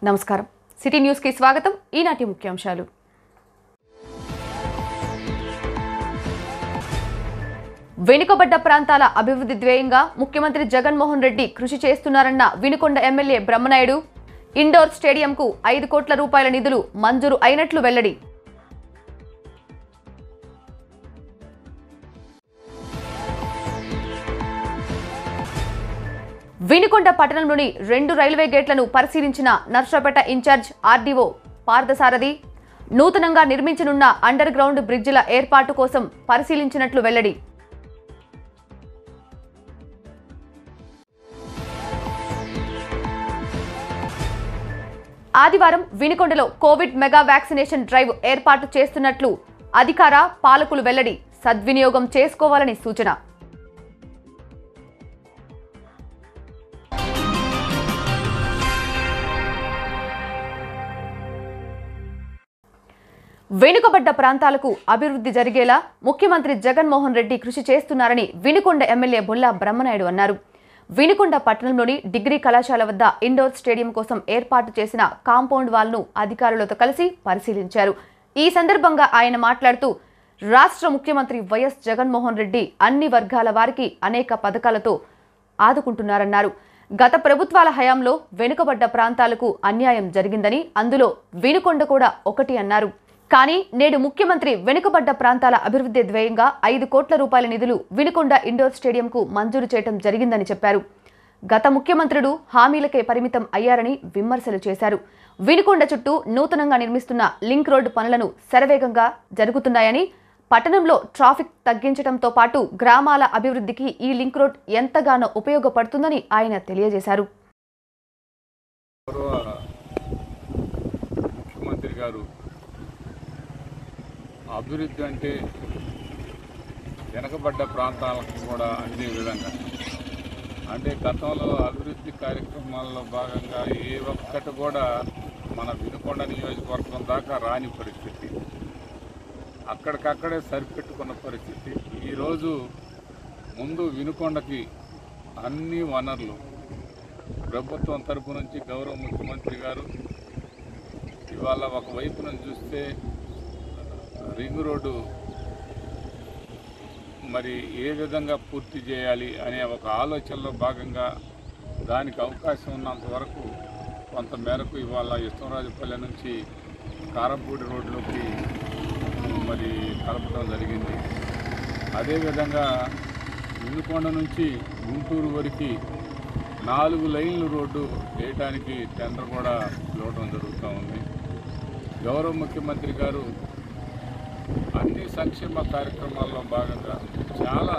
నమస్కారం సిటీ న్యూస్కి స్వాగతం ఈనాటి ముఖ్యాంశాలు వెనుకబడ్డ ప్రాంతాల అభివృద్ధి ధ్యేయంగా ముఖ్యమంత్రి జగన్మోహన్ రెడ్డి కృషి చేస్తున్నారన్న వినుకొండ ఎమ్మెల్యే బ్రహ్మనాయుడు ఇండోర్ స్టేడియంకు ఐదు కోట్ల రూపాయల నిధులు మంజూరు అయినట్లు వెల్లడి వినుకొండ పట్టణంలోని రెండు రైల్వే గేట్లను పరిశీలించిన నర్సరాపేట ఇన్ఛార్జ్ ఆర్డీఓ పార్థసారథి నూతనంగా నిర్మించనున్న అండర్ గ్రౌండ్ బ్రిడ్జిల ఏర్పాటు కోసం పరిశీలించినట్లు వెల్లడి ఆదివారం వినుకొండలో కోవిడ్ మెగా వ్యాక్సినేషన్ డ్రైవ్ ఏర్పాటు చేస్తున్నట్లు అధికార పాలకులు వెల్లడి సద్వినియోగం చేసుకోవాలని సూచన వెనుకబడ్డ ప్రాంతాలకు అభివృద్ధి జరిగేలా ముఖ్యమంత్రి జగన్మోహన్ రెడ్డి కృషి చేస్తున్నారని వినుకొండ ఎమ్మెల్యే బొల్లా బ్రహ్మనాయుడు అన్నారు వినుకొండ పట్టణంలోని డిగ్రీ కళాశాల వద్ద ఇండోర్ స్టేడియం కోసం ఏర్పాటు చేసిన కాంపౌండ్ వాల్ను అధికారులతో కలిసి పరిశీలించారు ఈ సందర్భంగా ఆయన మాట్లాడుతూ రాష్ట్ర ముఖ్యమంత్రి వైఎస్ జగన్మోహన్ రెడ్డి అన్ని వర్గాల వారికి అనేక పథకాలతో ఆదుకుంటున్నారన్నారు గత ప్రభుత్వాల హయాంలో వెనుకబడ్డ ప్రాంతాలకు అన్యాయం జరిగిందని అందులో వినుకొండ కూడా ఒకటి అన్నారు కానీ నేడు ముఖ్యమంత్రి వెనుకబడ్డ ప్రాంతాల అభివృద్ధి ధ్యేయంగా ఐదు కోట్ల రూపాయల నిధులు వినుకొండ ఇండోర్ స్టేడియంకు మంజూరు చేయడం జరిగిందని చెప్పారు గత ముఖ్యమంత్రులు హామీలకే పరిమితం అయ్యారని విమర్శలు చేశారు వినుకొండ చుట్టూ నూతనంగా నిర్మిస్తున్న లింక్ రోడ్డు పనులను శరవేగంగా జరుగుతున్నాయని పట్టణంలో ట్రాఫిక్ తగ్గించడంతో పాటు గ్రామాల అభివృద్ధికి ఈ లింక్ రోడ్ ఎంతగానో ఉపయోగపడుతుందని ఆయన తెలియజేశారు గౌరవ ముఖ్యమంత్రి గారు అభివృద్ధి అంటే వెనకబడ్డ ప్రాంతాలకు కూడా అందే విధంగా అంటే గతంలో అభివృద్ధి కార్యక్రమాల్లో భాగంగా ఏ ఒక్కటి కూడా మన వినుకొండ నియోజకవర్గం దాకా రాని పరిస్థితి అక్కడికక్కడే సరిపెట్టుకున్న పరిస్థితి ఈరోజు ముందు వినుకొండకి అన్ని వనరులు ప్రభుత్వం తరపు నుంచి గౌరవ ముఖ్యమంత్రి గారు ఇవాళ ఒకవైపు నుంచి చూస్తే రింగ్ రోడ్డు మరి ఏ విధంగా పూర్తి చేయాలి అనే ఒక ఆలోచనలో భాగంగా దానికి అవకాశం ఉన్నంత వరకు కొంత మేరకు ఇవాళ ఇష్టంరాజుపల్లె నుంచి కారంపూడి రోడ్లోకి మరి కలపడం జరిగింది అదేవిధంగా వినుకొండ నుంచి గుంటూరు వరకు నాలుగు లైన్లు రోడ్డు వేయడానికి టెండర్ కూడా పిలవడం జరుగుతూ ఉంది గౌరవ ముఖ్యమంత్రి గారు అన్ని సంక్షేమ కార్యక్రమాల్లో భాగంగా చాలా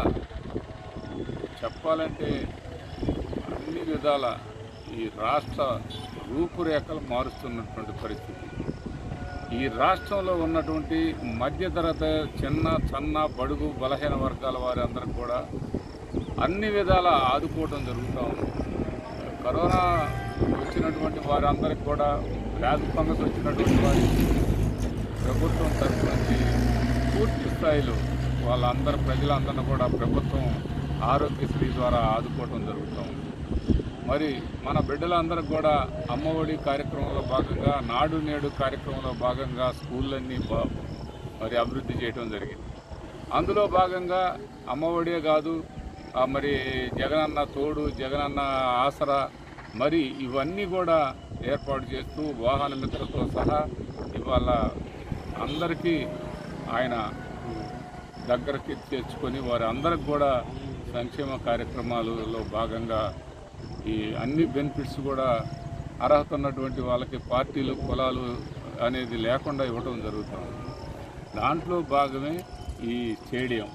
చెప్పాలంటే అన్ని విధాల ఈ రాష్ట్ర రూపురేఖలు మారుస్తున్నటువంటి పరిస్థితి ఈ రాష్ట్రంలో ఉన్నటువంటి మధ్యతరగతి చిన్న సన్న బడుగు బలహీన వర్గాల వారందరూ కూడా అన్ని విధాల ఆదుకోవడం జరుగుతూ ఉంది కరోనా వచ్చినటువంటి వారందరికి కూడా వ్యాధి ఫంగస్ వచ్చినటువంటి వారి ప్రభుత్వం తరఫు నుంచి పూర్తి స్థాయిలో వాళ్ళందరూ ప్రజలందరినీ కూడా ప్రభుత్వం ఆరోగ్యశ్రీ ద్వారా ఆదుకోవడం జరుగుతూ ఉంది మరి మన బిడ్డలందరికీ కూడా అమ్మఒడి కార్యక్రమంలో భాగంగా నాడు నేడు కార్యక్రమంలో భాగంగా స్కూళ్ళన్నీ బా- మరి అభివృద్ధి చేయడం జరిగింది అందులో భాగంగా అమ్మఒడే కాదు ఆ మరి జగనన్న తోడు జగనన్న ఆసరా మరి ఇవన్నీ కూడా ఏర్పాటు చేస్తూ వాహన మిత్రతో సహా ఇవాళ అందరికీ ఆయన దగ్గరికి తెచ్చుకొని వారి అందరికి కూడా సంక్షేమ కార్యక్రమాలలో భాగంగా ఈ అన్ని బెనిఫిట్స్ కూడా అర్హత ఉన్నటువంటి వాళ్ళకి పార్టీలు కులాలు అనేది లేకుండా ఇవ్వడం జరుగుతుంది దాంట్లో భాగమే ఈ స్టేడియం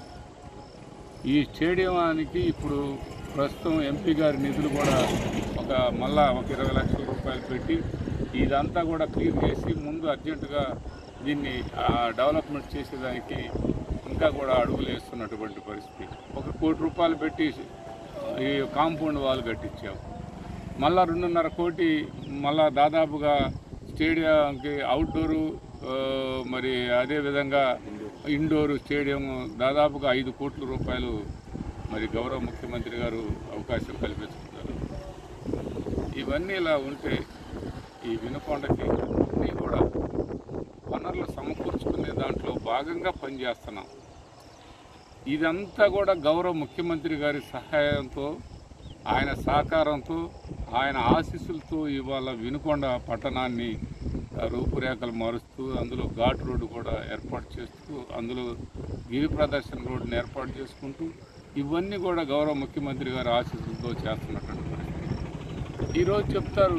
ఈ స్టేడియానికి ఇప్పుడు ప్రస్తుతం ఎంపీ గారి నిధులు కూడా ఒక మళ్ళా ఒక ఇరవై లక్షల రూపాయలు పెట్టి ఇదంతా కూడా క్లీన్ చేసి ముందు అర్జెంటుగా దీన్ని ఆ, డెవలప్మెంట్ చేసేదానికి ఇంకా కూడా అడుగులు వేస్తున్నటువంటి పరిస్థితి ఒక కోటి రూపాయలు పెట్టి ఈ కాంపౌండ్ వాల్ కట్టించాం మళ్ళా రెండున్నర కోటి మళ్ళా దాదాపుగా స్టేడియంకి అవుట్డోరు ఆ, మరి అదేవిధంగా ఇండోర్ స్టేడియం దాదాపుగా ఐదు కోట్ల రూపాయలు మరి గౌరవ ముఖ్యమంత్రి గారు అవకాశం కల్పిస్తున్నారు ఇవన్నీ ఇలా ఉంటే ఈ వినుకొండకి అన్నీ కూడా వనరులు సమకూర్చుకునే దాంట్లో భాగంగా పనిచేస్తున్నాం ఇదంతా కూడా గౌరవ ముఖ్యమంత్రి గారి సహాయంతో ఆయన సహకారంతో ఆయన ఆశీస్సులతో ఇవాళ వినుకొండ పట్టణాన్ని ఆ, రూపురేఖలు మారుస్తూ అందులో ఘాట్ రోడ్డు కూడా ఏర్పాటు చేస్తూ అందులో గిరి ప్రదర్శన రోడ్డుని ఏర్పాటు చేసుకుంటూ ఇవన్నీ కూడా గౌరవ ముఖ్యమంత్రి గారి ఆశీస్సులతో చేస్తున్నటువంటి పరిస్థితి ఈరోజు చెప్తారు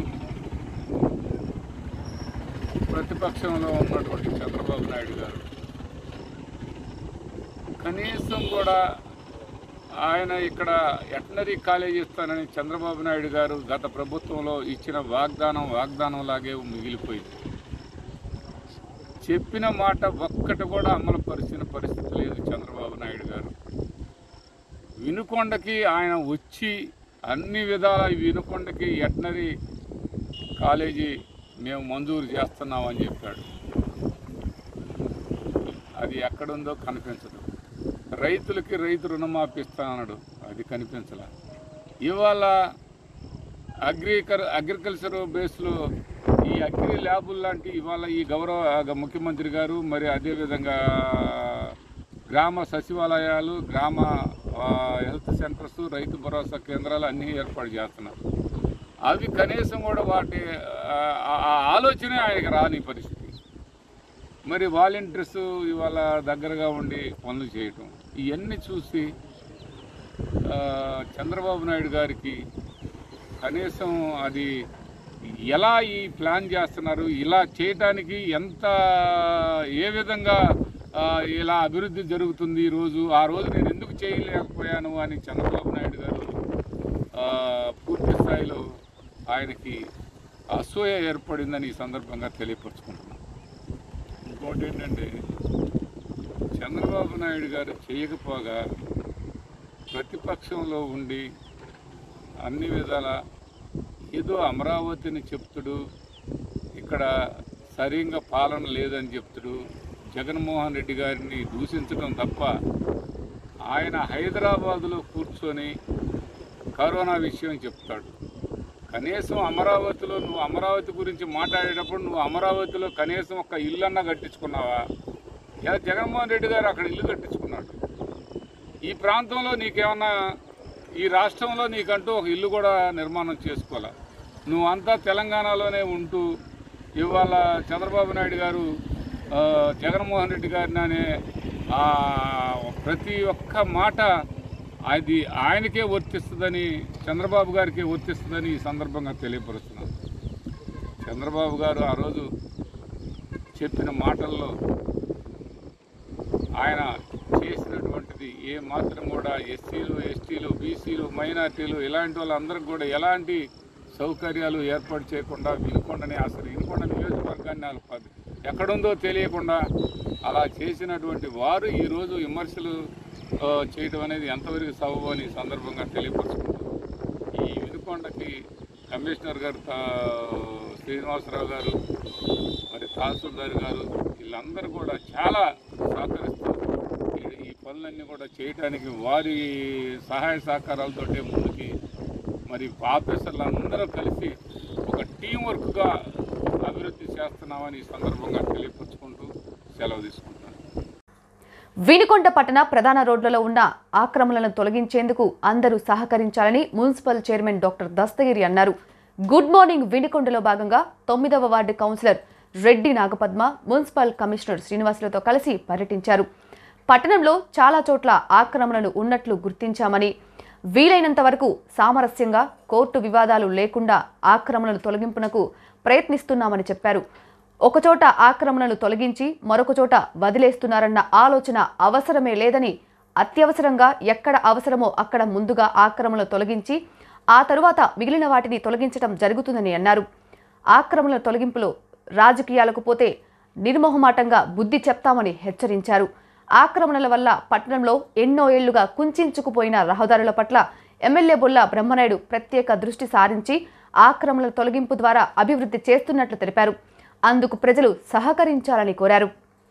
ప్రతిపక్షంలో ఉన్నటువంటి చంద్రబాబు నాయుడు గారు కనీసం కూడా ఆయన ఇక్కడ ఎటనరీ కాలేజ్ ఇస్తానని చంద్రబాబు నాయుడు గారు గత ప్రభుత్వంలో ఇచ్చిన వాగ్దానం వాగ్దానం లాగే మిగిలిపోయింది చెప్పిన మాట ఒక్కటి కూడా అమలు పరిచిన పరిస్థితి లేదు చంద్రబాబు నాయుడు గారు వినుకొండకి ఆయన వచ్చి అన్ని విధాల ఈ వినుకొండకి ఎటనరీ కాలేజీ మేము మంజూరు చేస్తున్నామని చెప్పాడు అది ఎక్కడుందో కనిపించదు రైతులకి రైతు రుణమాఫీ ఇస్తానన్నాడు అది కనిపించలే ఇవాళ అగ్రికల్ అగ్రికల్చర్ బేస్లో ఈ అగ్రి ల్యాబుల్ లాంటి ఇవాళ ఈ గౌరవ ముఖ్యమంత్రి గారు మరి అదేవిధంగా గ్రామ సచివాలయాలు గ్రామ ఆ, హెల్త్ సెంటర్స్ రైతు భరోసా కేంద్రాలు అన్నీ ఏర్పాటు చేస్తున్నారు అవి కనీసం కూడా వాటి ఆ, ఆ ఆలోచనే ఆయనకి రాని పరిస్థితి మరి వాలంటీర్స్ ఇవాళ దగ్గరగా ఉండి పనులు చేయటం ఇవన్నీ చూసి ఆ, చంద్రబాబు నాయుడు గారికి కనీసం అది ఎలా ఈ ప్లాన్ చేస్తున్నారు ఇలా చేయటానికి ఎంత ఏ విధంగా ఆ, ఇలా అభివృద్ధి జరుగుతుంది ఈరోజు ఆ రోజు నేను ఎందుకు చేయలేకపోయాను అని చంద్రబాబు నాయుడు గారు ఆ, పూర్తి స్థాయిలో ఆయనకి అసూయ ఏర్పడిందని ఈ సందర్భంగా తెలియపరుచుకుంటున్నాను ఇంకోటి ఏంటంటే చంద్రబాబు నాయుడు గారు చేయకపోగా ప్రతిపక్షంలో ఉండి అన్ని విధాల ఏదో అమరావతిని చెప్తుడు ఇక్కడ సరిగ్గా పాలన లేదని చెప్తుడు జగన్మోహన్ రెడ్డి గారిని దూషించడం తప్ప ఆయన హైదరాబాదులో కూర్చొని కరోనా విషయం చెప్తాడు కనీసం అమరావతిలో నువ్వు అమరావతి గురించి మాట్లాడేటప్పుడు నువ్వు అమరావతిలో కనీసం ఒక ఇల్లన్నా కట్టించుకున్నావా ఇలా జగన్మోహన్ రెడ్డి గారు అక్కడ ఇల్లు కట్టించుకున్నాడు ఈ ప్రాంతంలో నీకేమన్నా ఈ రాష్ట్రంలో నీకంటూ ఒక ఇల్లు కూడా నిర్మాణం చేసుకోవాలా నువ్వంతా తెలంగాణలోనే ఉంటూ ఇవాళ చంద్రబాబు నాయుడు గారు ఆ, జగన్మోహన్ రెడ్డి గారిని అనే ఆ, ప్రతి ఒక్క మాట అది ఆయనకే వర్తిస్తుందని చంద్రబాబు గారికి వర్తిస్తుందని ఈ సందర్భంగా తెలియపరుస్తున్నాను చంద్రబాబు గారు ఆ రోజు చెప్పిన మాటల్లో ఆయన చేసినటువంటిది ఏ మాత్రం కూడా ఎస్సీలు ఎస్టీలు బీసీలు మైనార్టీలు ఇలాంటి వాళ్ళందరికీ కూడా ఎలాంటి సౌకర్యాలు ఏర్పాటు చేయకుండా వినుకొండని అసలు వినుకొండ నియోజకవర్గాన్ని వాళ్ళు పది ఎక్కడుందో తెలియకుండా అలా చేసినటువంటి వారు ఈరోజు విమర్శలు ఆ, చేయడం అనేది ఎంతవరకు సబబు అని ఈ సందర్భంగా తెలియపరుచుకుంటారు ఈ వినుకొండకి కమిషనర్ గారు తా- శ్రీనివాసరావు గారు మరి తహసీల్దార్ గారు వీళ్ళందరూ కూడా చాలా సహకరిస్తూ ఈ- ఈ పనులన్నీ కూడా చేయటానికి వారి సహాయ సహకారాలతోటే ముందుకి మరి ఆఫీసర్లు అందరూ కలిసి ఒక టీం వర్క్గా అభివృద్ధి చేస్తున్నామని ఈ సందర్భంగా తెలియపరుచుకుంటూ సెలవు తీసుకుంటాను వినుకొండ పట్టణ ప్రధాన రోడ్లలో ఉన్న ఆక్రమణలను తొలగించేందుకు అందరూ సహకరించాలని మున్సిపల్ చైర్మన్ డాక్టర్ దస్తగిరి అన్నారు గుడ్ మార్నింగ్ వినుకొండలో భాగంగా తొమ్మిదవ ward councillor Reddy Nagapadma municipal commissioner శ్రీనివాసులతో కలిసి పర్యటించారు పట్టణంలో చాలా చోట్ల ఆక్రమణలు ఉన్నట్లు గుర్తించామని వీలైనంత వరకు సామరస్యంగా కోర్టు వివాదాలు లేకుండా ఆక్రమణలు తొలగింపునకు ప్రయత్నిస్తున్నామని చెప్పారు ఒకచోట ఆక్రమణలు తొలగించి మరొక చోట వదిలేస్తున్నారన్న ఆలోచన అవసరమే లేదని అత్యవసరంగా ఎక్కడ అవసరమో అక్కడ ముందుగా ఆక్రమణలు తొలగించి ఆ తరువాత మిగిలిన వాటిని తొలగించడం జరుగుతుందని అన్నారు ఆక్రమణల తొలగింపులో రాజకీయాలకు పోతే నిర్మోహమాటంగా బుద్ధి చెప్తామని హెచ్చరించారు ఆక్రమణల వల్ల పట్టణంలో ఎన్నో ఏళ్లుగా కుంచుకుపోయిన రహదారుల పట్ల ఎమ్మెల్యే బొల్ల బ్రహ్మనాయుడు ప్రత్యేక దృష్టి సారించి ఆక్రమణల తొలగింపు ద్వారా అభివృద్ధి చేస్తున్నట్లు తెలిపారు అందుకు ప్రజలు సహకరించాలని కోరారు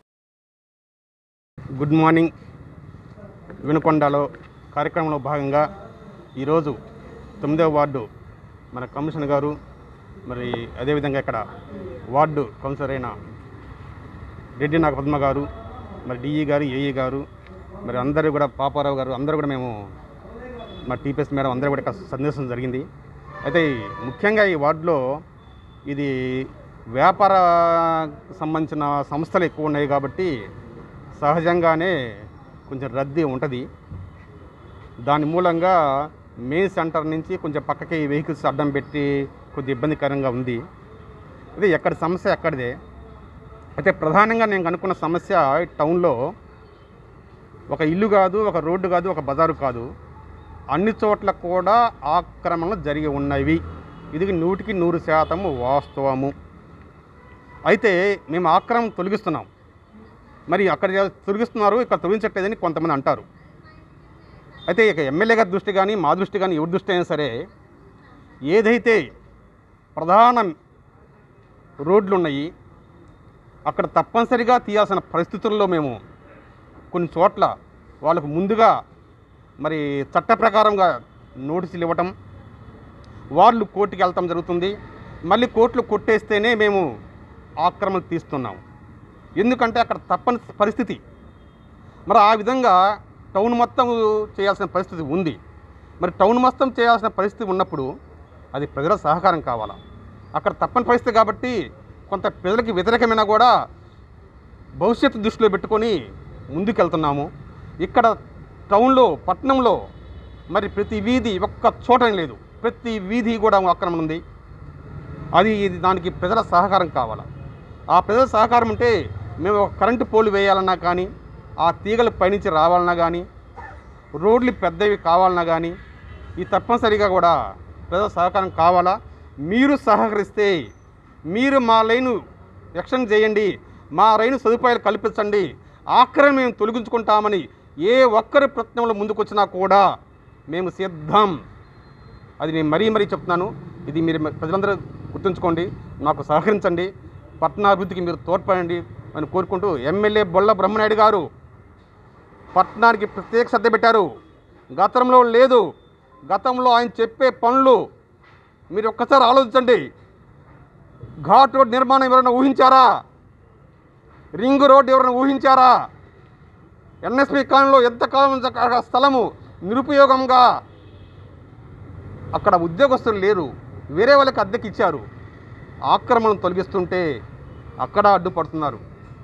గుడ్ మార్నింగ్ వినుకొండలో కార్యక్రమంలో భాగంగా ఈరోజు తొమ్మిదవ వార్డు మన కమిషనర్ గారు మరి అదేవిధంగా ఇక్కడ వార్డు కౌన్సిలర్ అయిన రెడ్డి నాగ పద్మ గారు మరి డిఈ గారు ఏఈ గారు మరి అందరూ కూడా పాపారావు గారు అందరూ కూడా మేము మా టీపీఎస్ మేడం అందరూ కూడా ఇక్కడ సందేశం జరిగింది అయితే ముఖ్యంగా ఈ వార్డులో ఇది వ్యాపార సంబంధించిన సంస్థలు ఎక్కువ ఉన్నాయి కాబట్టి సహజంగానే కొంచెం రద్దీ ఉంటుంది దాని మూలంగా మెయిన్ సెంటర్ నుంచి కొంచెం పక్కకి వెహికల్స్ అడ్డం పెట్టి కొద్దిగా ఇబ్బందికరంగా ఉంది ఇది ఎక్కడి సమస్య ఎక్కడిదే అయితే ప్రధానంగా నేను కనుక్కున్న సమస్య ఈ టౌన్లో ఒక ఇల్లు కాదు ఒక రోడ్డు కాదు ఒక బజారు కాదు అన్ని చోట్ల కూడా ఆక్రమణలు జరిగి ఉన్నవి ఇది నూటికి నూరు శాతము వాస్తవము అయితే మేము ఆక్రమణ తొలగిస్తున్నాం మరి అక్కడ తొలగిస్తున్నారు ఇక్కడ తొలగించట్లేదని కొంతమంది అంటారు అయితే ఇక ఎమ్మెల్యే గారి దృష్టి కానీ మా దృష్టి కానీ ఎవరి దృష్టి అయినా సరే ఏదైతే ప్రధాన రోడ్లు ఉన్నాయి అక్కడ తప్పనిసరిగా తీయాల్సిన పరిస్థితుల్లో మేము కొన్ని చోట్ల వాళ్ళకు ముందుగా మరి చట్ట ప్రకారంగా నోటీసులు ఇవ్వటం వాళ్ళు కోర్టుకి వెళ్తాం జరుగుతుంది మళ్ళీ కోర్టులు కొట్టేస్తేనే మేము ఆక్రమణ తీస్తున్నాం ఎందుకంటే అక్కడ తప్పని పరిస్థితి మరి ఆ విధంగా టౌన్ మొత్తం చేయాల్సిన పరిస్థితి ఉంది మరి టౌన్ మొత్తం చేయాల్సిన పరిస్థితి ఉన్నప్పుడు అది ప్రజల సహకారం కావాలా అక్కడ తప్పని పరిస్థితి కాబట్టి కొంత ప్రజలకి వ్యతిరేకమైనా కూడా భవిష్యత్తు దృష్టిలో పెట్టుకొని ముందుకెళ్తున్నాము ఇక్కడ టౌన్లో పట్టణంలో మరి ప్రతి వీధి ఒక్క చోట లేదు ప్రతి వీధి కూడా ఆక్రమణ ఉంది అది ఇది దానికి ప్రజల సహకారం కావాలా ఆ ప్రజల సహకారం ఉంటే మేము ఒక కరెంటు పోలు వేయాలన్నా కానీ ఆ తీగలు పైనుంచి రావాలన్నా కానీ రోడ్లు పెద్దవి కావాలన్నా కానీ ఈ తప్పనిసరిగా కూడా ప్రజల సహకారం కావాలా మీరు సహకరిస్తే మీరు మా లైను ఎక్స్టెండ్ చేయండి మా రైలు సదుపాయాలు కల్పించండి ఆక్రమణ మేము తొలగించుకుంటామని ఏ ఒక్కరి ప్రయత్నంలో ముందుకొచ్చినా కూడా మేము సిద్ధం అది నేను మరీ మరీ చెప్తున్నాను ఇది మీరు ప్రజలందరూ గుర్తుంచుకోండి నాకు సహకరించండి పట్టణాభివృద్ధికి మీరు తోడ్పడండి అని కోరుకుంటూ ఎమ్మెల్యే బొల్ల బ్రహ్మనాయుడు గారు పట్టణానికి ప్రత్యేక శ్రద్ధ పెట్టారు గతంలో లేదు గతంలో ఆయన చెప్పే పనులు మీరు ఒక్కసారి ఆలోచించండి ఘాట్ రోడ్ నిర్మాణం ఎవరైనా ఊహించారా రింగ్ రోడ్ ఎవరైనా ఊహించారా ఎన్ఎస్పి కాలంలో ఎంతకాలం నుంచి అక్కడ స్థలము నిరుపయోగంగా అక్కడ ఉద్యోగస్తులు లేరు వేరే వాళ్ళకి అద్దెకి ఇచ్చారు ఆక్రమణను తొలగిస్తుంటే అక్కడ అడ్డుపడుతున్నారు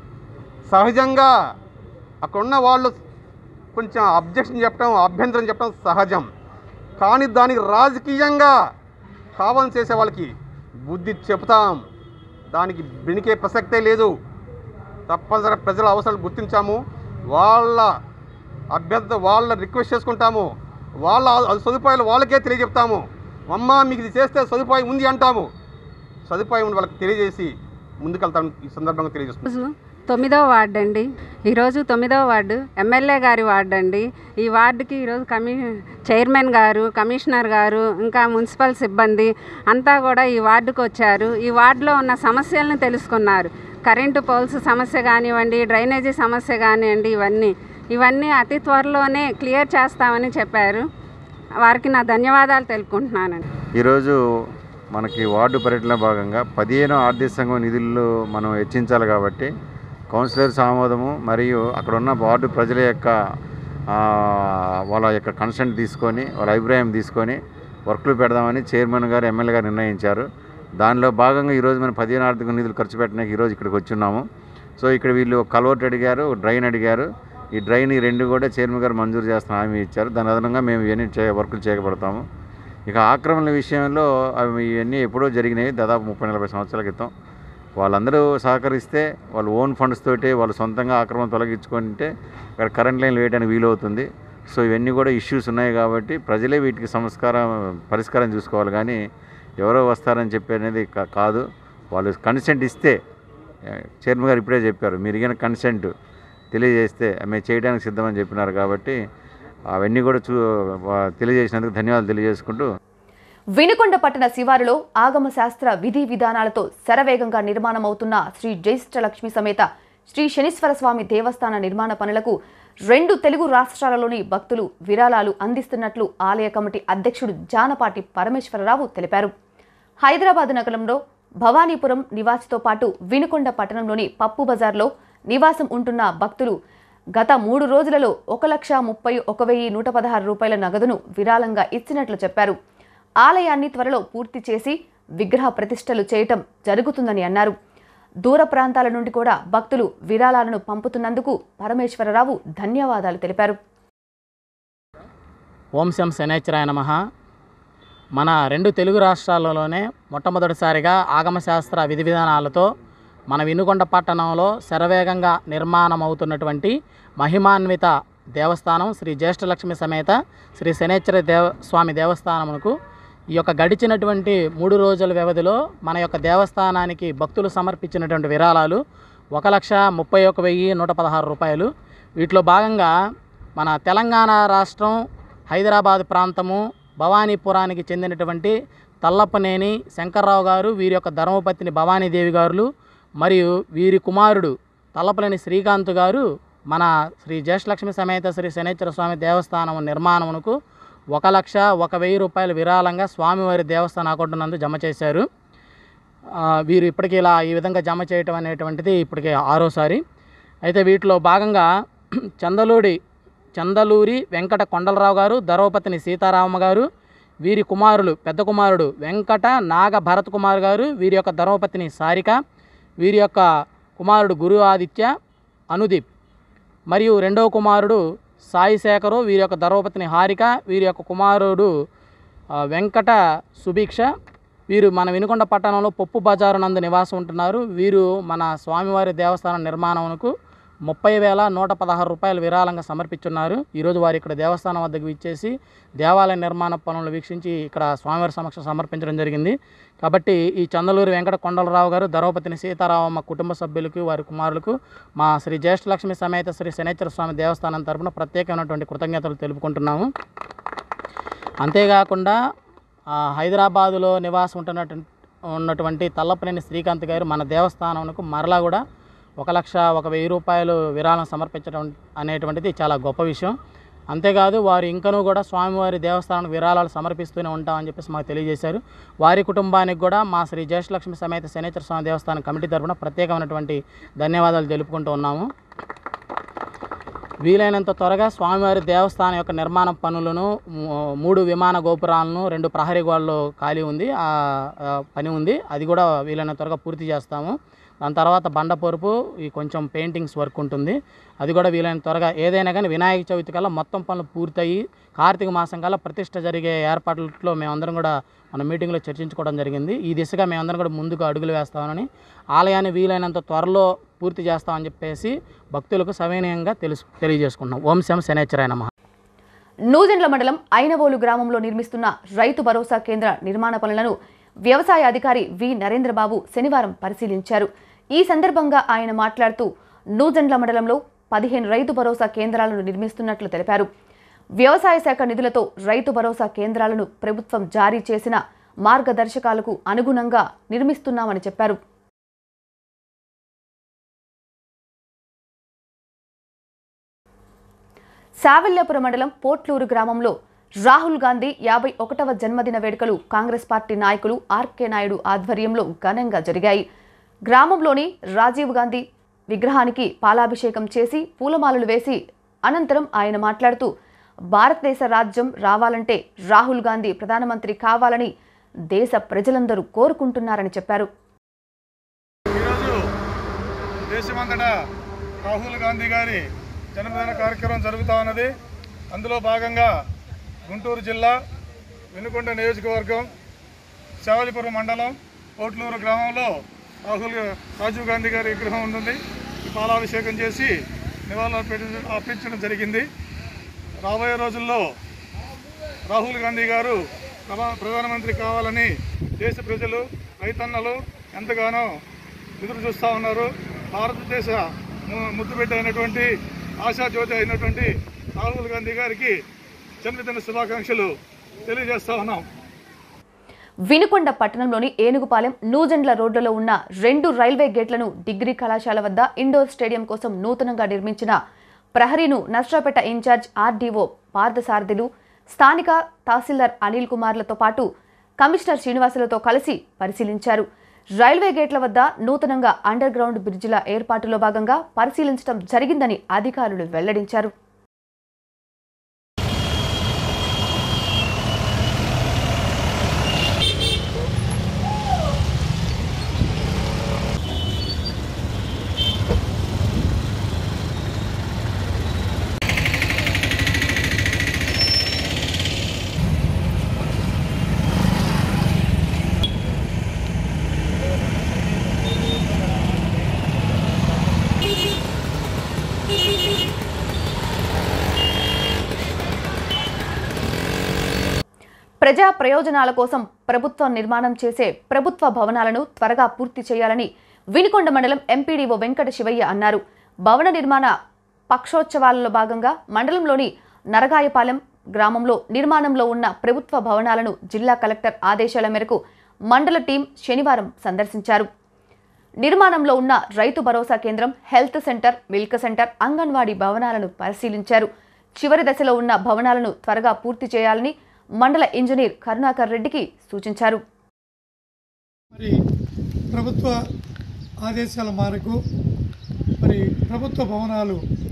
సహజంగా అక్కడ ఉన్న వాళ్ళు కొంచెం అబ్జెక్షన్ చెప్పడం అభ్యంతరం చెప్పడం సహజం కానీ దానికి రాజకీయంగా కావాలని చేసే వాళ్ళకి బుద్ధి చెబుతాం దానికి బెనికే ప్రసక్తే లేదు తప్పనిసరి ప్రజల అవసరాలు గుర్తించాము వాళ్ళ అభ్యర్థ వాళ్ళ రిక్వెస్ట్ చేసుకుంటాము వాళ్ళ ఆ సదుపాయాలు వాళ్ళకే తెలియజెప్తాము అమ్మ మీకు ఇది చేస్తే సదుపాయం ఉంది అంటాము సదుపాయం ఉంది వాళ్ళకి తెలియజేసి ముందుకెళ్తాం ఈ సందర్భంగా తెలియజేస్తున్నాం రోజు తొమ్మిదవ వార్డు అండి ఈరోజు తొమ్మిదవ వార్డు ఎమ్మెల్యే గారి వార్డు అండి ఈ వార్డుకి ఈరోజు కమి చైర్మన్ గారు కమిషనర్ గారు ఇంకా మున్సిపల్ సిబ్బంది అంతా కూడా ఈ వార్డుకు వచ్చారు ఈ వార్డులో ఉన్న సమస్యలను తెలుసుకున్నారు కరెంటు పోల్స్ సమస్య కానివ్వండి డ్రైనేజీ సమస్య కానివ్వండి ఇవన్నీ ఇవన్నీ అతి త్వరలోనే క్లియర్ చేస్తామని చెప్పారు వారికి నా ధన్యవాదాలు తెలుపుకుంటున్నానండి ఈరోజు మనకి వార్డు పర్యటనలో భాగంగా పదిహేను ఆర్థిక సంఘం నిధులు మనం హెచ్చించాలి కాబట్టి కౌన్సిలర్స్ ఆమోదము మరియు అక్కడ ఉన్న వార్డు ప్రజల యొక్క ఆ, వాళ్ళ యొక్క కన్సెంట్ తీసుకొని వాళ్ళ అభిప్రాయం తీసుకొని వర్క్లు పెడదామని చైర్మన్ గారు ఎమ్మెల్యే గారు నిర్ణయించారు దానిలో భాగంగా ఈరోజు మనం పదిహేను ఆర్థిక నిధులు ఖర్చు పెట్టడానికి ఈరోజు ఇక్కడికి వచ్చున్నాము సో ఇక్కడ వీళ్ళు కల్వర్ట్ అడిగారు డ్రైన్ అడిగారు ఈ డ్రైన్ ఈ రెండు కూడా చైర్మన్ గారు మంజూరు చేస్తున్న హామీ ఇచ్చారు దాని అదనంగా మేము ఇవన్నీ చే వర్కులు చేయబడతాము ఇక ఆక్రమణల విషయంలో అవి ఇవన్నీ ఎప్పుడో జరిగినాయి దాదాపు ముప్పై నలభై సంవత్సరాల క్రితం వాళ్ళందరూ సహకరిస్తే వాళ్ళు ఓన్ ఫండ్స్ తోటి వాళ్ళు సొంతంగా ఆక్రమణ తొలగించుకుంటే ఇక్కడ కరెంట్ లైన్లు వేయడానికి వీలవుతుంది సో ఇవన్నీ కూడా ఇష్యూస్ ఉన్నాయి కాబట్టి ప్రజలే వీటికి సంస్కారం పరిష్కారం చూసుకోవాలి కానీ ఎవరో వస్తారని చెప్పి అనేది కా- కాదు వాళ్ళు కన్సెంట్ ఇస్తే చైర్మన్ గారు ఇప్పుడే చెప్పారు మీరు ఇగిన కన్సెంట్ తెలియజేస్తే మేము చేయడానికి సిద్ధమని చెప్పినారు కాబట్టి అవన్నీ కూడా చూ వా- తెలియజేసినందుకు ధన్యవాదాలు తెలియజేసుకుంటూ వినుకొండ పట్టణ శివారులో ఆగమ శాస్త్ర విధి విధానాలతో శరవేగంగా నిర్మాణమవుతున్న శ్రీ జ్యేష్ఠలక్ష్మి సమేత శ్రీ శనీశ్వర స్వామి దేవస్థాన నిర్మాణ పనులకు రెండు తెలుగు రాష్ట్రాలలోని భక్తులు విరాళాలు అందిస్తున్నట్లు ఆలయ కమిటీ అధ్యక్షుడు జానపాటి పరమేశ్వరరావు తెలిపారు హైదరాబాద్ నగరంలో భవానీపురం నివాసితో పాటు వినుకొండ పట్టణంలోని పప్పు బజార్లో నివాసం ఉంటున్న భక్తులు గత మూడు రోజులలో ఒక లక్ష ముప్పై ఒక వెయ్యి నూట పదహారు రూపాయల నగదును విరాళంగా ఇచ్చినట్లు చెప్పారు ఆలయాన్ని త్వరలో పూర్తి చేసి విగ్రహ ప్రతిష్టలు చేయటం జరుగుతుందని అన్నారు దూర ప్రాంతాల నుండి కూడా భక్తులు విరాళాలను పంపుతున్నందుకు పరమేశ్వరరావు ధన్యవాదాలు తెలిపారు ఓం శం శనేశ్వరాయ నమః మన రెండు తెలుగు రాష్ట్రాలలోనే మొట్టమొదటిసారిగా ఆగమశాస్త్ర విధి విధానాలతో మన వినుకొండ పట్టణంలో శరవేగంగా నిర్మాణం అవుతున్నటువంటి మహిమాన్విత దేవస్థానం శ్రీ జ్యేష్ఠలక్ష్మి సమేత శ్రీ శనేశ్వర దేవ స్వామి దేవస్థానమునకు ఈ యొక్క గడిచినటువంటి మూడు రోజుల వ్యవధిలో మన యొక్క దేవస్థానానికి భక్తులు సమర్పించినటువంటి విరాళాలు ఒక లక్ష ముప్పై ఒక వెయ్యి నూట పదహారు రూపాయలు వీటిలో భాగంగా మన తెలంగాణ రాష్ట్రం హైదరాబాద్ ప్రాంతము భవానీపురానికి చెందినటువంటి తల్లప్పనేని శంకర్రావు గారు వీరి యొక్క ధర్మపత్ని భవానీదేవి గారులు మరియు వీరి కుమారుడు తల్లపలేని శ్రీకాంత్ గారు మన శ్రీ జ్యేష్ఠలక్ష్మి సమేత శ్రీ శనేశ్వర స్వామి దేవస్థానం నిర్మాణమునకు ఒక లక్ష ఒక వెయ్యి రూపాయలు విరాళంగా స్వామివారి దేవస్థాన అకౌంట్ నందు జమ చేశారు ఆ, వీరు ఇప్పటికీ ఇలా ఈ విధంగా జమ చేయటం అనేటువంటిది ఇప్పటికే ఆరోసారి అయితే వీటిలో భాగంగా చందలూడి చందలూరి వెంకట కొండలరావు గారు ధర్మపతిని సీతారామ గారు వీరి కుమారులు పెద్ద కుమారుడు వెంకట నాగ భరత్ కుమార్ గారు వీరి యొక్క ధర్మపతిని సారిక వీరి యొక్క కుమారుడు గురు ఆదిత్య అనుదీప్ మరియు రెండవ కుమారుడు సాయి శేఖరు వీరి యొక్క ధర్మపతిని హారిక వీరి యొక్క కుమారుడు ఆ, వెంకట సుభీక్ష వీరు మన వినుకొండ పట్టణంలో పప్పు బజారు నందు నివాసం ఉంటున్నారు వీరు మన స్వామివారి దేవస్థానం నిర్మాణమునకు ముప్పై వేల నూట పదహారు రూపాయలు విరాళంగా సమర్పించున్నారు ఈరోజు వారు ఇక్కడ దేవస్థానం వద్దకు ఇచ్చేసి దేవాలయ నిర్మాణ పనులు వీక్షించి ఇక్కడ స్వామివారి సమక్షం సమర్పించడం జరిగింది కాబట్టి ఈ చందలూరు వెంకట కొండలరావు గారు ధర్మపతిని సీతారామమ్మ కుటుంబ సభ్యులకు వారి కుమారులకు మా శ్రీ జ్యేష్ఠలక్ష్మి సమేత శ్రీ శనేశ్వర స్వామి దేవస్థానం తరపున ప్రత్యేకమైనటువంటి కృతజ్ఞతలు తెలుపుకుంటున్నాము అంతేకాకుండా ఆ, హైదరాబాదులో నివాసం ఉంటున్నటువంటి ఉన్నటువంటి తల్లపనేని శ్రీకాంత్ గారు మన దేవస్థానంకు మరలా కూడా ఒక లక్ష ఒక వెయ్యి రూపాయలు విరాళం సమర్పించడం అనేటువంటిది చాలా గొప్ప విషయం అంతేకాదు వారు ఇంకనూ కూడా స్వామివారి దేవస్థానానికి విరాళాలు సమర్పిస్తూనే ఉంటామని చెప్పేసి మాకు తెలియజేశారు వారి కుటుంబానికి కూడా మా శ్రీ జ్యేష్ఠలక్ష్మి సమేత శనేశ్వర స్వామి దేవస్థానం కమిటీ తరఫున ప్రత్యేకమైనటువంటి ధన్యవాదాలు తెలుపుకుంటూ ఉన్నాము వీలైనంత త్వరగా స్వామివారి దేవస్థానం యొక్క నిర్మాణ పనులను మూ- మూడు విమాన గోపురాలను రెండు ప్రహరీ గోడలు ఖాళీ ఉంది ఆ ఆ పని ఉంది అది కూడా వీలైనంత త్వరగా పూర్తి చేస్తాము దాని తర్వాత బండపరుపు ఈ కొంచెం పెయింటింగ్స్ వర్క్ ఉంటుంది అది కూడా వీలైన త్వరగా ఏదైనా కానీ వినాయక చవితి కల్లా మొత్తం పనులు పూర్తయి కార్తీక మాసం కల్లా ప్రతిష్ట జరిగే ఏర్పాట్లలో మేమందరం కూడా మన మీటింగ్లో చర్చించుకోవడం జరిగింది ఈ దిశగా మేమందరం కూడా ముందుకు అడుగులు వేస్తామని ఆలయాన్ని వీలైనంత త్వరలో పూర్తి చేస్తామని చెప్పేసి భక్తులకు సవినయంగా తెలుసు తెలియజేసుకుంటున్నాం ఓం శం శనేశ్వరాయ నమః నూజెండ్ల మండలం ఐనవోలు గ్రామంలో నిర్మిస్తున్న రైతు భరోసా కేంద్ర నిర్మాణ పనులను వ్యవసాయ అధికారి వి నరేంద్రబాబు శనివారం పరిశీలించారు ఈ సందర్భంగా ఆయన మాట్లాడుతూ నూజెండ్ల మండలంలో పదిహేను రైతు భరోసా కేంద్రాలను నిర్మిస్తున్నట్లు తెలిపారు వ్యవసాయ శాఖ నిధులతో రైతు భరోసా కేంద్రాలను ప్రభుత్వం జారీ చేసిన మార్గదర్శకాలకు అనుగుణంగా నిర్మిస్తున్నామని చెప్పారు సావెల్లాపురం మండలం పోట్లూరు గ్రామంలో రాహుల్ గాంధీ యాభై ఒకటవ జన్మదిన వేడుకలు కాంగ్రెస్ పార్టీ నాయకులు ఆర్కే నాయుడు ఆధ్వర్యంలో ఘనంగా జరిగాయి గ్రామంలోని రాజీవ్ గాంధీ విగ్రహానికి పాలాభిషేకం చేసి పూలమాలలు వేసి అనంతరం ఆయన మాట్లాడుతూ భారతదేశ రాజ్యం రావాలంటే రాహుల్ గాంధీ ప్రధానమంత్రి కావాలని దేశ ప్రజలందరూ కోరుకుంటున్నారని చెప్పారు ఈరోజు దేశమంతటా రాహుల్ గాంధీ గారి జన్మదిన కార్యక్రమం జరుగుతూ ఉన్నది అందులో భాగంగా గుంటూరు జిల్లా వెనుకొండ నియోజకవర్గం శేవలిపురం మండలం కోట్లూరు గ్రామంలో రాహుల్ రాజీవ్ గాంధీ గారి విగ్రహం ఉంటుంది ఈ పాలాభిషేకం చేసి నివాళులు అర్పించ- అర్పించడం జరిగింది రాబోయే రోజుల్లో రాహుల్ గాంధీ గారు ప్రధా- ప్రధానమంత్రి కావాలని దేశ ప్రజలు రైతన్నలు ఎంతగానో ఎదురు చూస్తూ ఉన్నారు భారతదేశ ము- ముద్దుబిడ్డ అయినటువంటి ఆశాజ్యోతి అయినటువంటి రాహుల్ గాంధీ గారికి జన్మదిన శుభాకాంక్షలు తెలియజేస్తా ఉన్నాం వినుకొండ పట్టణంలోని ఏనుగుపాలెం నూజెండ్ల రోడ్లలో ఉన్న రెండు రైల్వే గేట్లను డిగ్రీ కళాశాల వద్ద ఇండోర్ స్టేడియం కోసం నూతనంగా నిర్మించిన ప్రహరీను నర్సాపేట ఇన్ఛార్జ్ ఆర్డీఓ పార్థసారథులు స్థానిక తహసీల్దార్ అనిల్ కుమార్లతో పాటు కమిషనర్ శ్రీనివాసులతో కలిసి పరిశీలించారు రైల్వే గేట్ల వద్ద నూతనంగా అండర్ గ్రౌండ్ బ్రిడ్జిల ఏర్పాటులో భాగంగా పరిశీలించడం జరిగిందని అధికారులు వెల్లడించారు ప్రజా ప్రయోజనాల కోసం ప్రభుత్వం నిర్మాణం చేసే ప్రభుత్వ భవనాలను త్వరగా పూర్తి చేయాలని వినుకొండ మండలం ఎంపీడీఓ వెంకట శివయ్య అన్నారు భవన నిర్మాణ పక్షోత్సవాలలో భాగంగా మండలంలోని నరగాయపాలెం గ్రామంలో నిర్మాణంలో ఉన్న ప్రభుత్వ భవనాలను జిల్లా కలెక్టర్ ఆదేశాల మేరకు మండల టీం శనివారం సందర్శించారు నిర్మాణంలో ఉన్న రైతు భరోసా కేంద్రం health centre milk centre anganwadi భవనాలను పరిశీలించారు చివరి దశలో ఉన్న భవనాలను త్వరగా పూర్తి చేయాలని మండల ఇంజనీర్ కరుణాకర్ రెడ్డికి సూచించారు మరి ప్రభుత్వ ఆదేశాల మేరకు మరి ప్రభుత్వ భవనాలు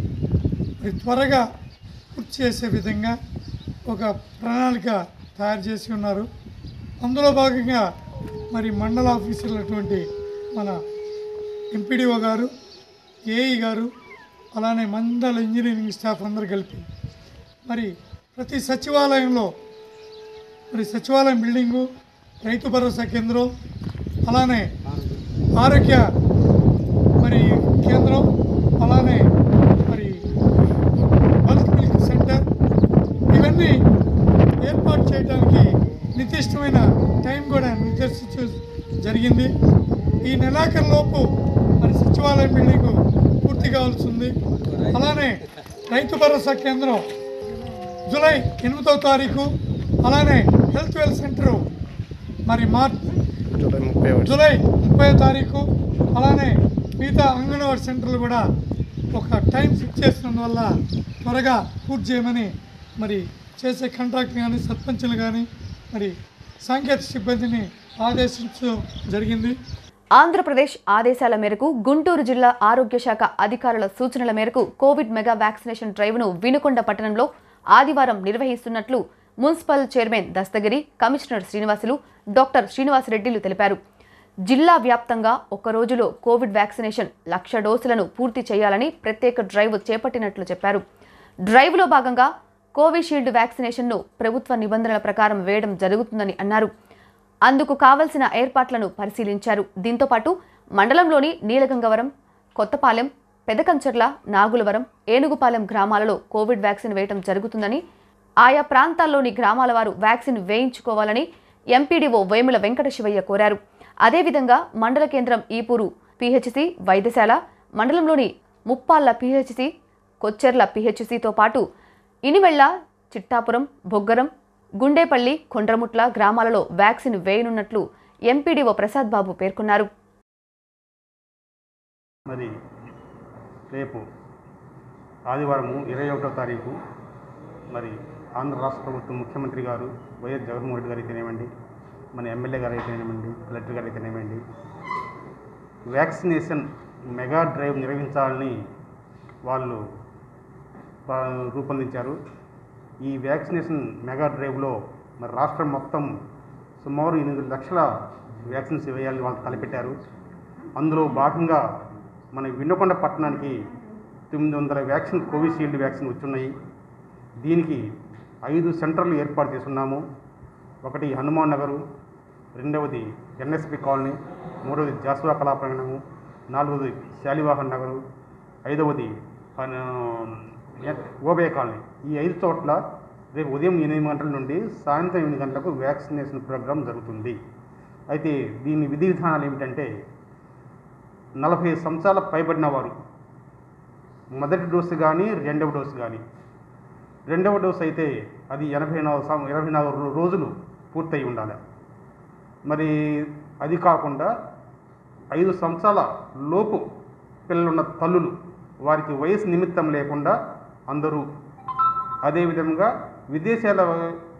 మరి త్వరగా పూర్తి చేసే విధంగా ఒక ప్రణాళిక తయారు చేసి ఉన్నారు అందులో భాగంగా మరి మండల ఆఫీసర్లటువంటి మన ఎంపీడీఓ గారు ఏఈ గారు అలానే మండల ఇంజనీరింగ్ స్టాఫ్ అందరు కలిపి మరి ప్రతి సచివాలయంలో మరి సచివాలయం బిల్డింగు రైతు భరోసా కేంద్రం అలానే ఆరోగ్య మరి కేంద్రం అలానే మరి బల్క్ మిల్క్ సెంటర్ ఇవన్నీ ఏర్పాటు చేయడానికి నిర్దిష్టమైన టైం కూడా నిర్దేశించ జరిగింది ఈ నెలాఖరులోపు మరి సచివాలయం బిల్డింగ్ పూర్తి కావాల్సి ఉంది అలానే రైతు భరోసా కేంద్రం జూలై ఎనిమిదవ తారీఖు అలానే హెల్త్ వెల్ సెంటరు మరి మార్చ్ జూలై ముప్పై తారీఖు అలానే మిగతా అంగన్వాడీ సెంటర్లు కూడా ఒక టైం ఫిక్స్ చేసినందువల్ల త్వరగా పూర్తి చేయమని మరి చేసే కాంట్రాక్ట్ కానీ సర్పంచులు కానీ మరి సాంకేతిక సిబ్బందిని ఆదేశించడం జరిగింది ఆంధ్రప్రదేశ్ ఆదేశాల మేరకు గుంటూరు జిల్లా ఆరోగ్య శాఖ అధికారుల సూచనల మేరకు కోవిడ్ మెగా వ్యాక్సినేషన్ డ్రైవ్ను వినుకొండ పట్టణంలో ఆదివారం నిర్వహిస్తున్నట్లు municipal chairman Dastagiri commissioner Srinivasulu doctor శ్రీనివాసరెడ్డిలు తెలిపారు జిల్లా వ్యాప్తంగా ఒక రోజులో కోవిడ్ వ్యాక్సినేషన్ లక్ష డోసులను పూర్తి చేయాలని ప్రత్యేక డ్రైవ్ చేపట్టినట్లు చెప్పారు డ్రైవ్లో భాగంగా కోవిషీల్డ్ వ్యాక్సినేషన్ను ప్రభుత్వ నిబంధనల ప్రకారం వేయడం జరుగుతుందని అన్నారు అందుకు కావలసిన ఏర్పాట్లను పరిశీలించారు దీంతోపాటు మండలంలోని నీలగంగవరం కొత్తపాలెం పెదకంచర్ల నాగులవరం ఏనుగుపాలెం గ్రామాలలో కోవిడ్ వ్యాక్సిన్ వేయటం జరుగుతుందని ఆయా ప్రాంతాల్లోని గ్రామాల వారు వ్యాక్సిన్ వేయించుకోవాలని ఎంపీడీఓ వేముల వెంకట శివయ్య కోరారు అదేవిధంగా మండల కేంద్రం ఈపూరు పిహెచ్సి వైద్యశాల మండలంలోని ముప్పాళ్ల పిహెచ్సి కొచ్చెర్ల పిహెచ్సితో పాటు ఇనివెళ్ల చిట్టాపురం బొగ్గరం గుండేపల్లి కొండ్రముట్ల గ్రామాలలో వ్యాక్సిన్ వేయనున్నట్లు ఎంపీడీఓ ప్రసాద్ బాబు పేర్కొన్నారు మరి రేపు ఆదివారము ఇరవై ఒకటో తారీఖు మరి ఆంధ్ర రాష్ట్ర ప్రభుత్వం ముఖ్యమంత్రి గారు వైఎస్ జగన్మోహన్ రెడ్డి గారు అయితేనేమండి మన ఎమ్మెల్యే గారు అయితేనేమండి కలెక్టర్ గారు అయితేనేమండి వ్యాక్సినేషన్ మెగా డ్రైవ్ నిర్వహించాలని వాళ్ళు ఆ, రూపొందించారు ఈ వ్యాక్సినేషన్ మెగా డ్రైవ్లో మరి రాష్ట్రం మొత్తం సుమారు ఎనిమిది లక్షల వ్యాక్సిన్స్ వేయాలని వాళ్ళు తలపెట్టారు అందులో భాగంగా మన విన్నకొండ పట్టణానికి తొమ్మిది వందల వ్యాక్సిన్ కోవిషీల్డ్ వ్యాక్సిన్ వచ్చున్నాయి దీనికి ఐదు సెంటర్లు ఏర్పాటు చేస్తున్నాము ఒకటి హనుమాన్ నగరు రెండవది ఎన్ఎస్పి కాలనీ మూడవది జాస్వా కళాప్రాంగణము నాలుగవది శాలివాహన్ నగరు ఐదవది హన- ఓబే కాలనీ ఈ ఐదు చోట్ల రేపు ఉదయం ఎనిమిది గంటల నుండి సాయంత్రం ఎనిమిది గంటలకు వ్యాక్సినేషన్ ప్రోగ్రాం జరుగుతుంది అయితే దీని విధి విధానాలు ఏమిటంటే నలభై సంవత్సరాల పైబడిన వారు మొదటి డోసు కానీ రెండవ డోసు కానీ రెండవ డోసు అయితే అది ఎనభై నాలుగు సం ఎనభై నాలుగు రో- రోజులు పూర్తయి ఉండాలి మరి అది కాకుండా ఐదు సంవత్సరాల లోపు పిల్లలున్న తల్లులు వారికి వయసు నిమిత్తం లేకుండా అందరూ అదేవిధంగా విదేశాలకి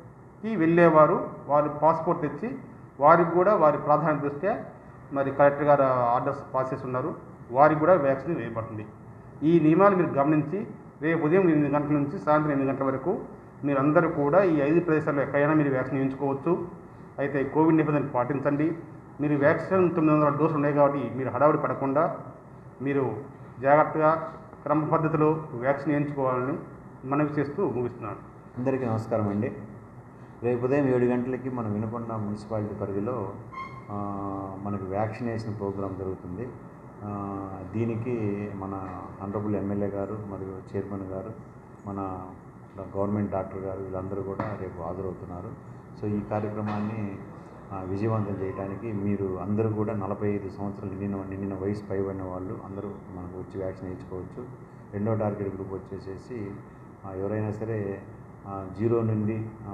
కి వెళ్ళేవారు వారి పాస్పోర్ట్ తెచ్చి వారికి కూడా వారి ప్రాధాన్యత దృష్ట్యా మరి కలెక్టర్ గారు ఆర్డర్స్ పాస్ చేసి ఉన్నారు వారికి కూడా వ్యాక్సిన్ వేయబడుతుంది ఈ నియమాలు మీరు గమనించి రేపు ఉదయం ఎనిమిది గంటల నుంచి సాయంత్రం ఎనిమిది గంటల వరకు మీరందరూ కూడా ఈ ఐదు ప్రదేశాల్లో ఎక్కడైనా మీరు వ్యాక్సిన్ వేయించుకోవచ్చు అయితే కోవిడ్ నిబంధనలు పాటించండి మీరు వ్యాక్సిన్ తొమ్మిది వందల డోసులు ఉన్నాయి కాబట్టి మీరు హడావుడి పడకుండా మీరు జాగ్రత్తగా క్రమ పద్ధతిలో వ్యాక్సిన్ వేయించుకోవాలని మనవి చేస్తూ ముగిస్తున్నాను అందరికీ నమస్కారం అండి రేపు ఉదయం ఏడు గంటలకి మనం వినకొండ మున్సిపాలిటీ పరిధిలో ఆ, మనకి వ్యాక్సినేషన్ ప్రోగ్రాం జరుగుతుంది ఆ, దీనికి మన ఆనరబుల్ ఎమ్మెల్యే గారు మరియు చైర్మన్ గారు మన గవర్నమెంట్ డాక్టర్ గారు వీళ్ళందరూ కూడా రేపు హాజరవుతున్నారు సో ఈ కార్యక్రమాన్ని ఆ, విజయవంతం చేయడానికి మీరు అందరూ కూడా నలభై ఐదు సంవత్సరాలు నిండిన నిండిన వయసు పైబడిన వాళ్ళు అందరూ మనకు వచ్చి వ్యాక్సిన్ వేయించుకోవచ్చు రెండో టార్గెట్ గ్రూప్ వచ్చేసేసి ఆ, ఎవరైనా సరే ఆ, జీరో నుండి ఆ,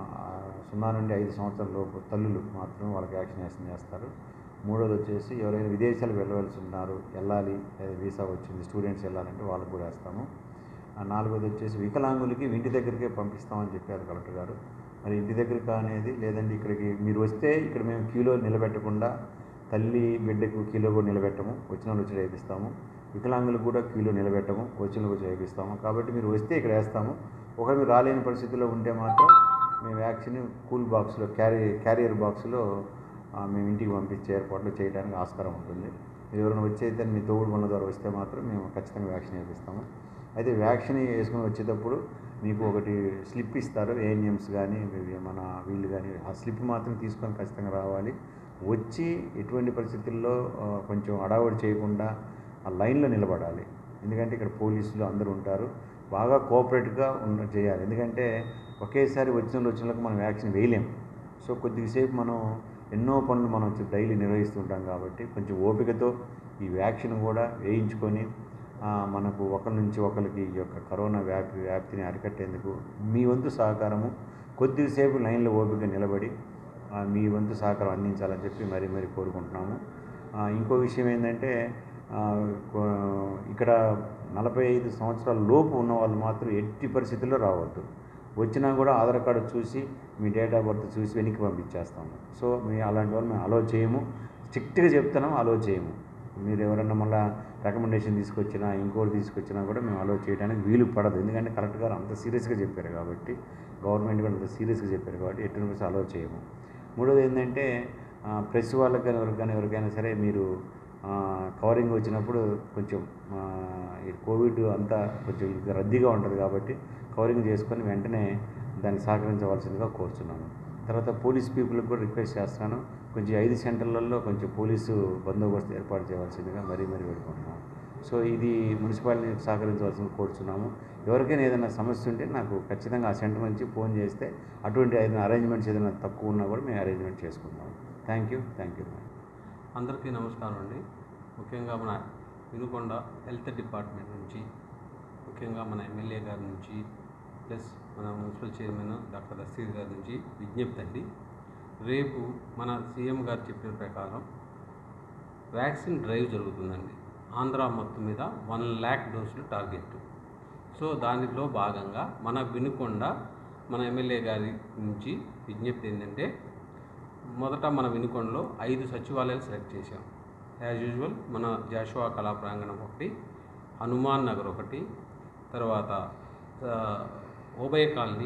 సున్నా నుండి ఐదు సంవత్సరాల లోపు తల్లులు మాత్రమే వాళ్ళకి వ్యాక్సినేషన్ చేస్తారు మూడోది వచ్చేసి ఎవరైనా విదేశాలకు వెళ్ళవలసి ఉన్నారు వెళ్ళాలి లేదా వీసా వచ్చింది స్టూడెంట్స్ వెళ్ళాలంటే వాళ్ళకు కూడా వేస్తాము ఆ నాలుగోది వచ్చేసి వికలాంగులకి ఇంటి దగ్గరికే పంపిస్తామని చెప్పారు కలెక్టర్ గారు మరి ఇంటి దగ్గరికి అనేది లేదంటే ఇక్కడికి మీరు వస్తే ఇక్కడ మేము క్యూలో నిలబెట్టకుండా తల్లి బిడ్డకు క్యూలో కూడా నిలబెట్టము వచ్చిన వాళ్ళు వచ్చి వేపిస్తాము వికలాంగులకు కూడా క్యూలో నిలబెట్టము వచ్చిన వాళ్ళు వచ్చి వేపిస్తాము కాబట్టి మీరు వస్తే ఇక్కడ వేస్తాము ఒకవేళ మీరు రాలేని పరిస్థితిలో ఉంటే మాత్రం మేము వ్యాక్సిన్ కూల్ బాక్స్లో క్యారీ క్యారియర్ బాక్స్లో ఆ, మేము ఇంటికి పంపించే ఏర్పాట్లు చేయడానికి ఆస్కారం ఉంటుంది మీరు ఎవరైనా వచ్చైతే మీ తోడు మన ద్వారా వస్తే మాత్రం మేము ఖచ్చితంగా వ్యాక్సిన్ వేపిస్తాము అయితే వ్యాక్సిన్ వేసుకుని వచ్చేటప్పుడు మీకు ఒకటి స్లిప్ ఇస్తారు ఏఎన్ఎమ్స్ కానీ మన వీళ్ళు కానీ ఆ స్లిప్ మాత్రం తీసుకొని ఖచ్చితంగా రావాలి వచ్చి ఎటువంటి పరిస్థితుల్లో ఆ, కొంచెం అడావుడి చేయకుండా ఆ లైన్లో నిలబడాలి ఎందుకంటే ఇక్కడ పోలీసులు అందరూ ఉంటారు బాగా కోఆపరేట్గా ఉన్న చేయాలి ఎందుకంటే ఒకేసారి వచ్చిన వాళ్ళు వచ్చిన వాళ్ళకి మనం వ్యాక్సిన్ వేయలేం సో కొద్దిసేపు మనం ఎన్నో పనులు మనం డైలీ నిర్వహిస్తుంటాం కాబట్టి కొంచెం ఓపికతో ఈ వ్యాక్సిన్ కూడా వేయించుకొని ఆ, మనకు ఒకరి నుంచి ఒకరికి ఈ యొక్క కరోనా వ్యాప్తి వ్యాప్తిని అరికట్టేందుకు మీ వంతు సహకారము కొద్దిసేపు లైన్లో ఓపిక నిలబడి ఆ, మీ వంతు సహకారం అందించాలని చెప్పి మరీ మరీ కోరుకుంటున్నాము ఆ, ఇంకో విషయం ఏంటంటే ఆ, కో- ఇక్కడ నలభై ఐదు సంవత్సరాల లోపు ఉన్న వాళ్ళు మాత్రం ఎట్టి పరిస్థితుల్లో రావద్దు వచ్చినా కూడా ఆధార్ కార్డు చూసి మీ డేట్ ఆఫ్ బర్త్ చూసి వెనక్కి పంపించేస్తాము సో మీ అలాంటి వాళ్ళు మేము అలో చేయము స్ట్రిక్ట్గా చెప్తున్నాం అలో చేయము మీరు ఎవరన్నా మళ్ళీ రికమెండేషన్ తీసుకొచ్చినా ఇంకోటి తీసుకొచ్చినా కూడా మేము అలో చేయడానికి వీలు పడదు ఎందుకంటే కరెక్ట్ గారు అంత సీరియస్గా చెప్పారు కాబట్టి గవర్నమెంట్ కూడా అంత సీరియస్గా చెప్పారు కాబట్టి ఎట్టి రూపీస్ అలో చేయము మూడోది ఏంటంటే ఆ, ప్రెస్ వాళ్ళకి కానీ ఎవరికి కానీ ఎవరికైనా సరే మీరు ఆ, కవరింగ్ వచ్చినప్పుడు కొంచెం ఆ, ఈ కోవిడ్ అంతా కొంచెం ఇంకా రద్దీగా ఉంటుంది కాబట్టి కవరింగ్ చేసుకొని వెంటనే దాన్ని సహకరించవలసిందిగా కోరుచున్నాను తర్వాత పోలీస్ పీపుల్కి కూడా రిక్వెస్ట్ చేస్తున్నాను కొంచెం ఐదు సెంటర్లలో కొంచెం పోలీసు బందోబస్తు ఏర్పాటు చేయవలసిందిగా మరీ మరీ వేడుకుంటున్నాను సో ఇది మున్సిపాలిటీకి సహకరించవలసింది కోరుచున్నాము ఎవరికైనా ఏదైనా సమస్య ఉంటే నాకు ఖచ్చితంగా ఆ సెంటర్ నుంచి ఫోన్ చేస్తే అటువంటి ఏదైనా అరేంజ్మెంట్స్ ఏదైనా తక్కువ ఉన్నా కూడా మేము అరేంజ్మెంట్ చేసుకుంటాం థ్యాంక్ యూ థ్యాంక్ యూ అందరికీ నమస్కారం అండి ముఖ్యంగా మన వినుకొండ హెల్త్ డిపార్ట్మెంట్ నుంచి ముఖ్యంగా మన ఎమ్మెల్యే గారి నుంచి ప్లస్ మన మున్సిపల్ చైర్మన్ డాక్టర్ రసీద్ గారి నుంచి విజ్ఞప్తి అండి రేపు మన సీఎం గారు చెప్పిన ప్రకారం వ్యాక్సిన్ డ్రైవ్ జరుగుతుందండి ఆంధ్ర మొత్తం మీద వన్ ల్యాక్ డోసులు టార్గెట్ సో దానిలో భాగంగా మన వినుకొండ మన ఎమ్మెల్యే గారి నుంచి విజ్ఞప్తి ఏంటంటే మొదట మన వినుకొండలో ఐదు సచివాలయాలు సెలెక్ట్ చేశాం యాజ్ యూజువల్ మన జాషువా కళా ప్రాంగణం ఒకటి హనుమాన్ నగర్ ఒకటి తర్వాత ఆ, ఓబయ్య కాలనీ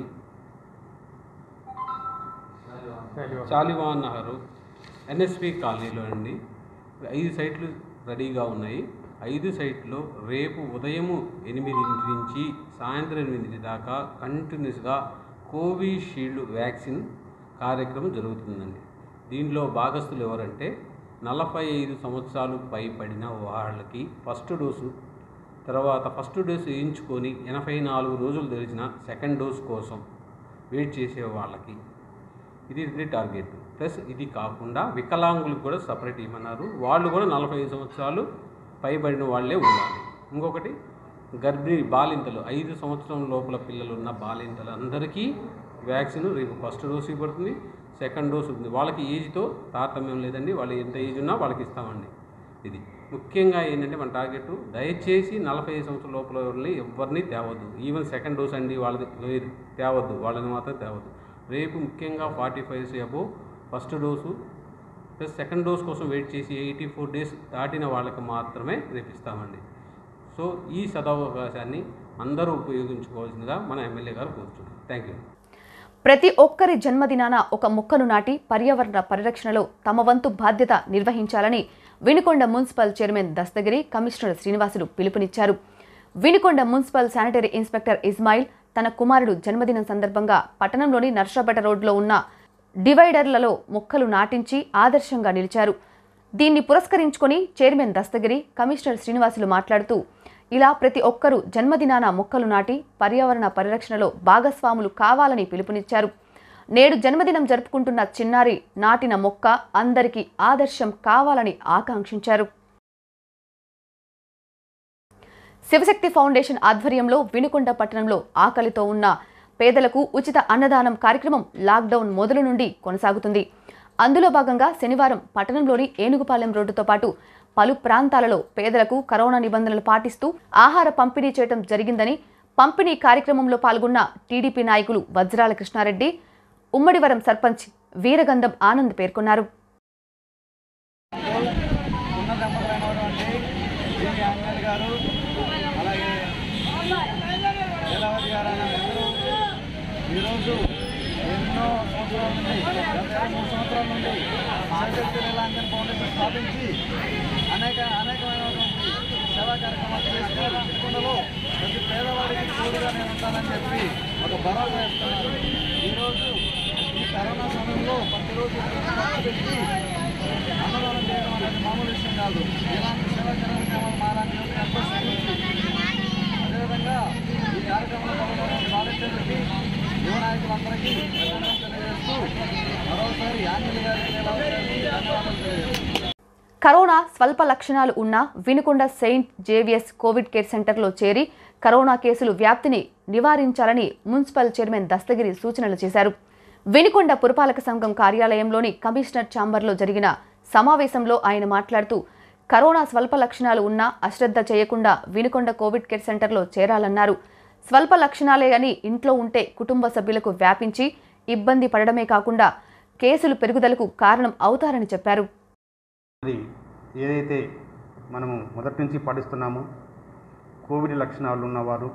చాలివాన్ నగరు ఎన్ఎస్పి కాలనీలో అండి ఐదు సైట్లు రెడీగా ఉన్నాయి ఐదు సైట్లో రేపు ఉదయము ఎనిమిదింటి నుంచి సాయంత్రం ఎనిమిదింటి దాకా కంటిన్యూస్గా కోవిషీల్డ్ వ్యాక్సిన్ కార్యక్రమం జరుగుతుందండి దీనిలో భాగస్తులు ఎవరంటే నలభై ఐదు సంవత్సరాలు పైబడిన వాళ్ళకి ఫస్ట్ డోసు తర్వాత ఫస్ట్ డోసు వేయించుకొని ఎనభై నాలుగు రోజులు తెలిసిన సెకండ్ డోస్ కోసం వెయిట్ చేసే వాళ్ళకి ఇది ఇది టార్గెట్ ప్లస్ ఇది కాకుండా వికలాంగులకు కూడా సపరేట్ ఇవ్వమన్నారు వాళ్ళు కూడా నలభై ఐదు సంవత్సరాలు పైబడిన వాళ్ళే ఉండాలి ఇంకొకటి గర్భిణీ బాలింతలు ఐదు సంవత్సరం లోపల పిల్లలు ఉన్న బాలింతలు అందరికీ వ్యాక్సిన్ రేపు ఫస్ట్ డోస్ ఇవ్వబడుతుంది సెకండ్ డోస్ ఉంది వాళ్ళకి ఏజ్తో తారతమ్యం లేదండి వాళ్ళు ఎంత ఏజ్ ఉన్నా వాళ్ళకి ఇస్తామండి ఇది ముఖ్యంగా ఏంటంటే మన టార్గెట్ దయచేసి నలభై ఐదు సంవత్సరాల లోపల వాళ్ళని ఎవరిని తేవద్దు ఈవెన్ సెకండ్ డోస్ అండి వాళ్ళది లేదు తేవద్దు వాళ్ళని మాత్రం తేవద్దు రేపు ముఖ్యంగా forty five above first dose plus second dose కోసం వెయిట్ చేసి ఎయిటీ ఫోర్ డేస్ దాటిన వాళ్ళకి మాత్రమే రేపు ఇస్తామండి సో ఈ సదవకాశాన్ని అందరూ ఉపయోగించుకోవాల్సిందిగా మన ఎమ్మెల్యే గారు కోరుచున్నాం థ్యాంక్ యూ ప్రతి ఒక్కరి జన్మదినాన ఒక మొక్కను నాటి పర్యావరణ పరిరక్షణలో తమ వంతు బాధ్యత నిర్వహించాలని Vinukonda municipal chairman Dastagiri commissioner Srinivasulu పిలుపునిచ్చారు Vinukonda municipal sanitary inspector Ismail తన కుమారుడు జన్మదినం సందర్భంగా పట్టణంలోని నర్సాపేట రోడ్లో ఉన్న డివైడర్లలో మొక్కలు నాటించి ఆదర్శంగా నిలిచారు దీన్ని పురస్కరించుకొని చైర్మన్ దస్తగిరి కమిషనర్ శ్రీనివాసులు మాట్లాడుతూ ఇలా ప్రతి ఒక్కరూ జన్మదినాన మొక్కలు నాటి పర్యావరణ పరిరక్షణలో భాగస్వాములు కావాలని పిలుపునిచ్చారు నేడు జన్మదినం జరుపుకుంటున్న చిన్నారి నాటిన మొక్క అందరికీ ఆదర్శం కావాలని ఆకాంక్షించారు శివశక్తి ఫౌండేషన్ ఆధ్వర్యంలో వినుకొండ పట్టణంలో ఆకలితో ఉన్న పేదలకు ఉచిత అన్నదానం కార్యక్రమం లాక్డౌన్ మొదలు నుండి కొనసాగుతుంది అందులో భాగంగా శనివారం పట్టణంలోని ఏనుగుపాలెం రోడ్డుతో పాటు పలు ప్రాంతాలలో పేదలకు కరోనా నిబంధనలు పాటిస్తూ ఆహార పంపిణీ చేయడం జరిగిందని పంపిణీ కార్యక్రమంలో పాల్గొన్న టీడీపీ నాయకులు వజ్రాల కృష్ణారెడ్డి ఉమ్మడివరం సర్పంచ్ వీరగంధం ఆనంద్ పేర్కొన్నారు గారు అలాగే లీలావతి గారు అనే అందరూ ఈరోజు ఎన్నో సంవత్సరాల నుండి గత ఇరవై మూడు సంవత్సరాల నుండి శివశక్తి లీలాంజన్ ఫౌండేషన్ స్థాపించి అనేక అనేకమైనటువంటి సేవా కార్యక్రమాలు చేస్తూ వినుకొండలో ప్రతి పేదవాడికి తోడుగా నేను ఉంటానని చెప్పి ఒక భరోసా ఇస్తున్నారు ఈరోజు ఈ కరోనా సమయంలో ప్రతిరోజు ఖర్చు పెట్టి అన్నదానం చేయడం అనేది మామూలు విషయం కాదు ఇలాంటి సేవా కార్యక్రమాలు మాలాంటి యువతకు ఎంతో స్ఫూర్తి అదేవిధంగా ఈ కార్యక్రమంలో పాల్గొన్న వాలంటీర్లకి యువ నాయకులందరికీ అభినందనలు తెలియజేస్తూ మరోసారి యాంజలి గారికి లీలావతి గారికి ధన్యవాదాలు తెలియజేస్తున్నాను కరోనా స్వల్ప లక్షణాలు ఉన్న వినుకొండ సెయింట్ జేవియస్ కోవిడ్ కేర్ సెంటర్లో చేరి కరోనా కేసులు వ్యాప్తిని నివారించాలని మున్సిపల్ చైర్మన్ దస్తగిరి సూచనలు చేశారు వినుకొండ పురపాలక సంఘం కార్యాలయంలోని కమిషనర్ ఛాంబర్లో జరిగిన సమావేశంలో ఆయన మాట్లాడుతూ కరోనా స్వల్ప లక్షణాలు ఉన్నా అశ్రద్ధ చేయకుండా వినుకొండ కోవిడ్ కేర్ సెంటర్లో చేరాలన్నారు స్వల్ప లక్షణాలే అని ఇంట్లో ఉంటే కుటుంబ సభ్యులకు వ్యాపించి ఇబ్బంది పడడమే కాకుండా కేసులు పెరుగుదలకు కారణం అవుతారని చెప్పారు అది ఏదైతే మనము మొదటి నుంచి పాటిస్తున్నామో కోవిడ్ లక్షణాలు ఉన్నవారు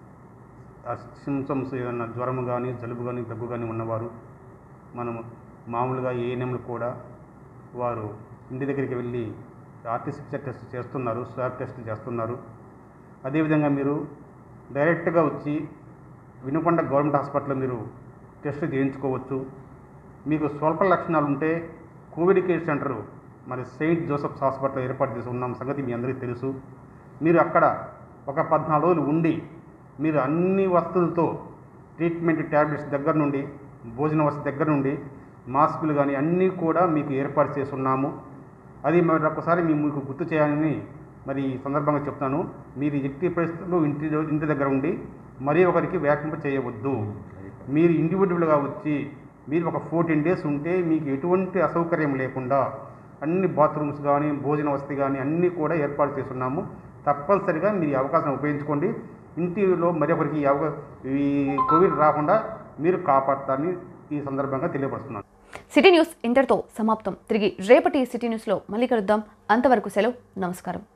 ఆ సిమ్టమ్స్ ఏదన్నా జ్వరము కానీ జలుబు కానీ దగ్గు కానీ ఉన్నవారు మనము మామూలుగా ఏఎన్ఎంలు కూడా వారు ఇంటి దగ్గరికి వెళ్ళి ఆర్టీసీపీసీఆర్ టెస్ట్ చేస్తున్నారు స్వాబ్ టెస్ట్ చేస్తున్నారు అదేవిధంగా మీరు డైరెక్ట్గా వచ్చి వినుకొండ గవర్నమెంట్ హాస్పిటల్లో మీరు టెస్ట్ చేయించుకోవచ్చు మీకు స్వల్ప లక్షణాలు ఉంటే కోవిడ్ కేర్ సెంటర్ మరి సెయింట్ జోసెఫ్స్ హాస్పిటల్ ఏర్పాటు చేసి ఉన్నాం సంగతి మీ అందరికీ తెలుసు మీరు అక్కడ ఒక పద్నాలుగు రోజులు ఉండి మీరు అన్ని వస్తువులతో ట్రీట్మెంట్ ట్యాబ్లెట్స్ దగ్గర నుండి భోజన వసతి దగ్గర నుండి మాస్కులు కానీ అన్నీ కూడా మీకు ఏర్పాటు చేసి ఉన్నాము అది మరి ఒకసారి మేము మీకు గుర్తు చేయాలని మరి ఈ సందర్భంగా చెప్తాను మీరు ఎట్టి పరిస్థితుల్లో ఇంటి ఇంటి దగ్గర ఉండి మరీ ఒకరికి వ్యాపింప చేయవద్దు మీరు ఇండివిజువల్గా వచ్చి మీరు ఒక ఫోర్టీన్ డేస్ ఉంటే మీకు ఎటువంటి అసౌకర్యం లేకుండా అన్ని బాత్రూమ్స్ కానీ భోజన వసతి కానీ అన్నీ కూడా ఏర్పాటు చేస్తున్నాము తప్పనిసరిగా మీరు ఈ అవకాశం ఉపయోగించుకోండి ఇంటిలో మరొకరికి ఈ అవకా ఈ కోవిడ్ రాకుండా మీరు కాపాడతారని ఈ సందర్భంగా తెలియపరుస్తున్నాను సిటీ న్యూస్ ఇంతటితో సమాప్తం తిరిగి రేపటి సిటీ న్యూస్లో మళ్ళీ కలుద్దాం అంతవరకు సెలవు నమస్కారం